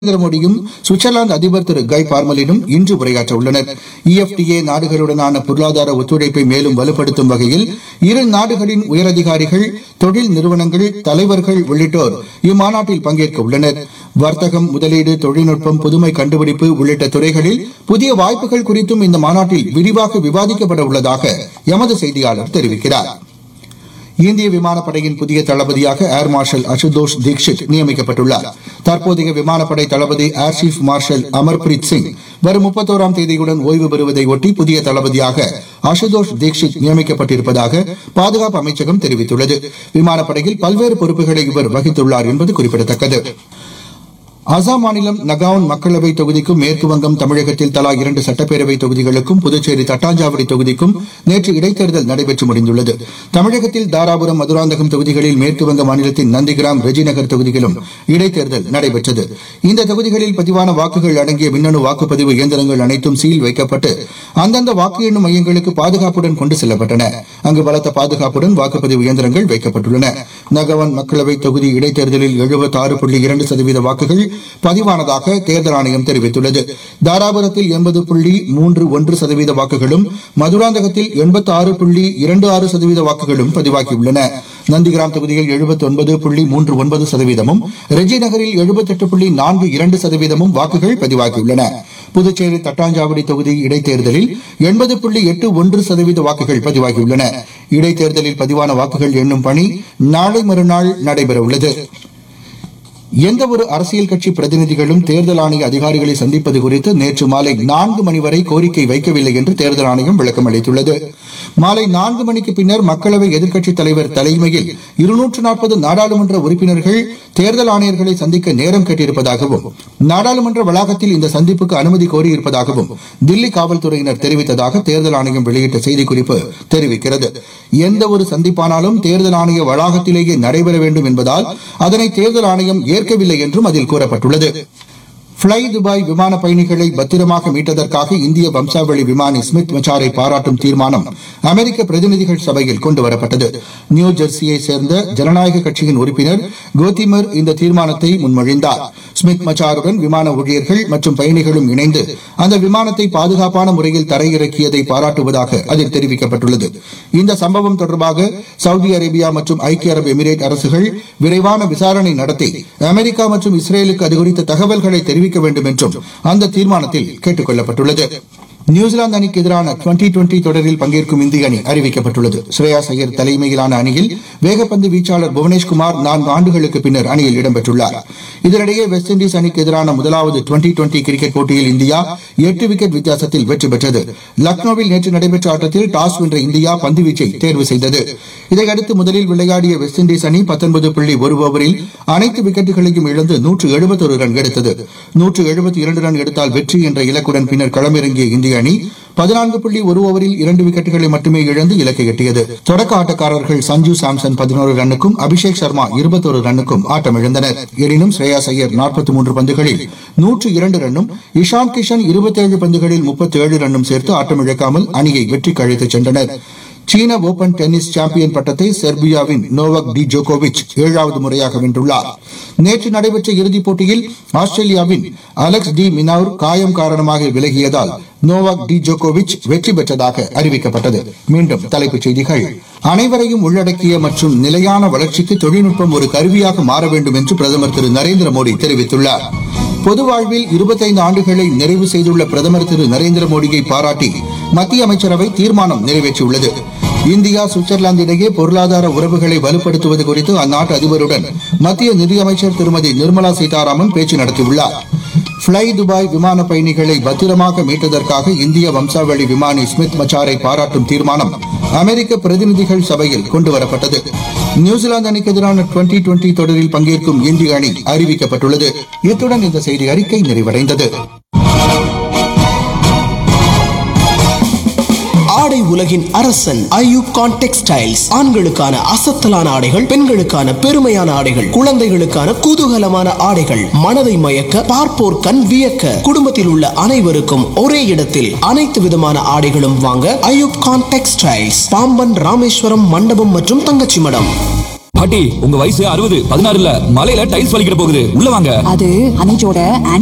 நரேந்திர மோடியும் சுவிட்சர்லாந்து அதிபர் திரு கை பார்மலினும் இன்று உரையாற்ற உள்ளனர் இஎஃப்டிஏ நாடுகளுடனான பொருளாதார ஒத்துழைப்பை மேலும் வலுப்படுத்தும் வகையில் இரு நாடுகளின் உயரதிகாரிகள் தொழில் நிறுவனங்கள் தலைவர்கள் உள்ளிட்டோர் இம்மாநாட்டில் பங்கேற்க உள்ளனர் வர்த்தகம் முதலீடு தொழில்நுட்பம் புதுமை கண்டுபிடிப்பு உள்ளிட்ட துறைகளில் புதிய வாய்ப்புகள் குறித்தும் இந்த மாநாட்டில் விரிவாக விவாதிக்கப்பட உள்ளதாக எமது செய்தியாளர் தெரிவிக்கிறார் இந்திய விமானப்படையின் புதிய தளபதியாக ஏர் மார்ஷல் அசுதோஷ் தீக்ஷித் நியமிக்கப்பட்டுள்ளார் தற்போதைய விமானப்படை தளபதி air chief marshal Amarpreet Singh வரும் முப்பத்தோராம் தேதியுடன் ஓய்வு பெறுவதை ஒட்டி புதிய தளபதியாக அசுதோஷ் தீக்ஷித் நியமிக்கப்பட்டிருப்பதாக பாதுகாப்பு அமைச்சகம் தெரிவித்துள்ளது விமானப்படையில் பல்வேறு பொறுப்புகளை இவர் வகித்துள்ளார் என்பது குறிப்பிடத்தக்கது அசாம் மாநிலம் நகாவன் மக்களவைத் தொகுதிக்கும் மேற்கு வங்கம் தமிழகத்தில் தலா இரண்டு சட்டப்பேரவை தொகுதிகளுக்கும் புதுச்சேரி தட்டாஞ்சாவடி தொகுதிக்கும் நேற்று இடைத்தேர்தல் நடைபெற்று முடிந்துள்ளது தமிழகத்தில் தாராபுரம் மதுராந்தகம் தொகுதிகளில் மேற்கு வங்க மாநிலத்தின் நந்திகிராம் ரெஜிநகர் தொகுதியிலும் இடைத்தேர்தல் நடைபெற்றது இந்த தொகுதிகளில் பதிவான வாக்குகள் அடங்கிய மின்னணு வாக்குப்பதிவு இயந்திரங்கள் அனைத்தும் சீல் வைக்கப்பட்டு அந்தந்த வாக்கு எண்ணும் மையங்களுக்கு பாதுகாப்புடன் கொண்டு செல்லப்பட்டன அங்கு பலத்த பாதுகாப்புடன் வாக்குப்பதிவு இயந்திரங்கள் வைக்கப்பட்டுள்ளன நகவன் மக்களவைத் தொகுதி இடைத்தேர்தலில் எழுபத்தாறு புள்ளி இரண்டு சதவீத வாக்குகள் பதிவானதாக தேர்தல் ஆணையம் தெரிவித்துள்ளது தாராபுரத்தில் எண்பது புள்ளி மூன்று ஒன்று சதவீத வாக்குகளும் மதுராந்தகத்தில் எண்பத்தி ஆறு புள்ளி இரண்டு ஆறு சதவீத வாக்குகளும் பதிவாகியுள்ளன நந்திகிராம் தொகுதியில் எழுபத்தி ஒன்பது புள்ளி மூன்று ஒன்பது சதவீதமும் ரெஜி நகரில் எழுபத்தெட்டு புள்ளி நான்கு இரண்டு சதவீதமும் வாக்குகள் பதிவாகியுள்ளன புதுச்சேரி தட்டாஞ்சாவடி தொகுதி இடைத்தேர்தலில் எண்பது புள்ளி எட்டு ஒன்று சதவீத வாக்குகள் பதிவாகியுள்ளன இடைத்தேர்தலில் பதிவான வாக்குகள் எண்ணும் பணி நாளை மறுநாள் நடைபெறவுள்ளது எந்தவொரு அரசியல் கட்சி பிரதிநிதிகளும் தேர்தல் ஆணைய அதிகாரிகளை சந்திப்பது குறித்து நேற்று மாலை நான்கு மணி வரை கோரிக்கை வைக்கவில்லை என்று தேர்தல் ஆணையம் விளக்கம் அளித்துள்ளது மாலை நான்கு மணிக்கு பின்னர் மக்களவை எதிர்க்கட்சித் தலைவர் தலைமையில் இருநூற்று நாற்பது நாடாளுமன்ற உறுப்பினர்கள் தேர்தல் ஆணையர்களை சந்திக்க நேரம் கேட்டிருப்பதாகவும் நாடாளுமன்ற வளாகத்தில் இந்த சந்திப்புக்கு அனுமதி கோரியிருப்பதாகவும் தில்லி காவல்துறையினர் தெரிவித்ததாக தேர்தல் ஆணையம் வெளியிட்ட செய்திக்குறிப்பு தெரிவிக்கிறது எந்த ஒரு சந்திப்பானாலும் தேர்தல் ஆணைய வளாகத்திலேயே நடைபெற வேண்டும் என்பதால் அதனை தேர்தல் ஆணையம் ஏற்கவில்லை என்றும் அதில் கூறப்பட்டுள்ளது ஃப்ளை துபாய் விமான பயணிகளை பத்திரமாக மீட்டதற்காக இந்திய வம்சாவளி விமானி ஸ்மித் மச்சாரை பாராட்டும் தீர்மானம் அமெரிக்க பிரதிநிதிகள் சபையில் கொண்டுவரப்பட்டது நியூ ஜெர்சியை சேர்ந்த ஜனநாயக கட்சியின் உறுப்பினர் கோத்திமர் இந்த தீர்மானத்தை முன்மொழிந்தார் ஸ்மித் மச்சாருடன் விமான ஊழியர்கள் மற்றும் பயணிகளும் இணைந்து அந்த விமானத்தை பாதுகாப்பான முறையில் தரையிறக்கியதை பாராட்டுவதாக அதில் தெரிவிக்கப்பட்டுள்ளது இந்த சம்பவம் தொடர்பாக சவுதி அரேபியா மற்றும் ஐக்கிய அரபு எமிரேட் அரசுகள் விரைவான விசாரணை நடத்தி அமெரிக்கா மற்றும் இஸ்ரேலுக்கு அது குறித்த தகவல்களை தெரிவிக்க வேண்டும் என்றும் அந்த தீர்மானத்தில் கேட்டுக் கொள்ளப்பட்டுள்ளது நியூசிலாந்து அணிக்கு எதிரான டுவெண்டி டுவெண்டி தொடரில் பங்கேற்கும் இந்திய அணி அறிவிக்கப்பட்டுள்ளது ஸ்ரேயாஸ் ஐயர் தலைமையிலான அணியில் வேகப்பந்து வீச்சாளர் புவனேஷ்குமார் நான்கு ஆண்டுகளுக்கு பின்னர் அணியில் இடம்பெற்றுள்ளார் இதனிடையே வெஸ்ட் இண்டீஸ் அணிக்கு எதிரான முதலாவது டுவெண்டி டுவெண்டி கிரிக்கெட் போட்டியில் இந்தியா எட்டு விக்கெட் வித்தியாசத்தில் வெற்றி பெற்றது லக்னோவில் நேற்று நடைபெற்ற ஆட்டத்தில் டாஸ் வென்ற இந்தியா பந்துவீச்சை தேர்வு செய்தது இதையடுத்து முதலில் விளையாடிய வெஸ்ட் இண்டீஸ் அணி பத்தொன்பது புள்ளி ஒரு ஓவரில் அனைத்து விக்கெட்டுகளையும் இழந்து நூற்று எழுபத்தொரு ரன் எடுத்தது நூற்று எழுபத்தி இரண்டு ரன் எடுத்தால் வெற்றி என்ற இலக்குடன் பின்னர் களமிறங்கிய இந்திய அணி பதினான்கு புள்ளி ஒரு ஓவரில் இரண்டு விக்கெட்டுகளை மட்டுமே இழந்து இலக்கை எட்டியது தொடக்க ஆட்டக்காரர்கள் சஞ்சு சாம்சன் பதினோரு ரன்னுக்கும் அபிஷேக் சர்மா இருபத்தொரு ரன்னுக்கும் ஆட்டமிழந்தனர் எனினும் ஸ்ரேயாஸ் ஐயர் நாற்பத்தி மூன்று பந்துகளில் நூற்று இரண்டு ரன்னும் இஷான் கிஷன் இருபத்தேழு பந்துகளில் முப்பத்தி ஏழு ரன்னும் சேர்த்து ஆட்டமிழக்காமல் அணியை வெற்றிக்கு அழைத்துச் சென்றனர் சீன ஓபன் டென்னிஸ் சாம்பியன் பட்டத்தை செர்பியாவின் நோவக் டி ஜோகோவிச் ஏழாவது முறையாக வென்றுள்ளார் நேற்று நடைபெற்ற இறுதிப் போட்டியில் ஆஸ்திரேலியாவின் அலெக்ஸ் டி மினவுர் காயம் காரணமாக விலகியதால் நோவாக் டி ஜோகோவிச் வெற்றி பெற்றதாக அறிவிக்கப்பட்டது மீண்டும் தலைப்புச் செய்திகள் அனைவரையும் உள்ளடக்கிய மற்றும் நிலையான வளர்ச்சிக்கு தொழில்நுட்பம் ஒரு கருவியாக மாற வேண்டும் என்று பிரதமர் திரு நரேந்திர மோடி தெரிவித்துள்ளார் பொது வாழ்வில் இருபத்தைந்து ஆண்டுகளை நிறைவு செய்துள்ள பிரதமர் திரு நரேந்திர மோடியை பாராட்டி மத்திய அமைச்சரவை தீர்மானம் நிறைவேற்றியுள்ளது இந்தியா சுவிட்சர்லாந்து இடையே பொருளாதார உறவுகளை வலுப்படுத்துவது குறித்து அந்நாட்டு அதிபருடன் மத்திய நிதியமைச்சர் திருமதி நிர்மலா சீதாராமன் பேச்சு நடத்தியுள்ளார் ஃப்ளை துபாய் விமான பயணிகளை பத்திரமாக மீட்டதற்காக இந்திய வம்சாவளி விமானி ஸ்மித் மச்சாரை பாராட்டும் தீர்மானம் அமெரிக்க பிரதிநிதிகள் சபையில் கொண்டுவரப்பட்டது நியூசிலாந்து அணிக்கு எதிரான டுவெண்டி டுவெண்டி தொடரில் பங்கேற்கும் இந்திய அணி அறிவிக்கப்பட்டுள்ளது இத்துடன் இந்த செய்தி அறிக்கை நிறைவடைந்தது ஆடை உலகின் அரசன் ஐயூப் கான் டெக்ஸ்டைல்ஸ் ஆண்களுக்கான அசத்தலான ஆடைகள் பெண்களுக்கான பெருமையான ஆடைகள் குழந்தைகளுக்கான குதூகலமான ஆடைகள் மனதை மயக்க பார்ப்போர் கண் வியக்க குடும்பத்தில் உள்ள அனைவருக்கும் ஒரே இடத்தில் அனைத்து விதமான ஆடைகளும் வாங்க ஐயூப் கான் டெக்ஸ்டைல்ஸ் பாம்பன் ராமேஸ்வரம் மண்டபம் மற்றும் தங்கச்சி மடம் பாட்டி உங்க வயசு அறுபது பதினாறு இல்ல மலையில டைல்ஸ் வலிக்கிட போகுது உள்ள வாங்க அது அனுஜோட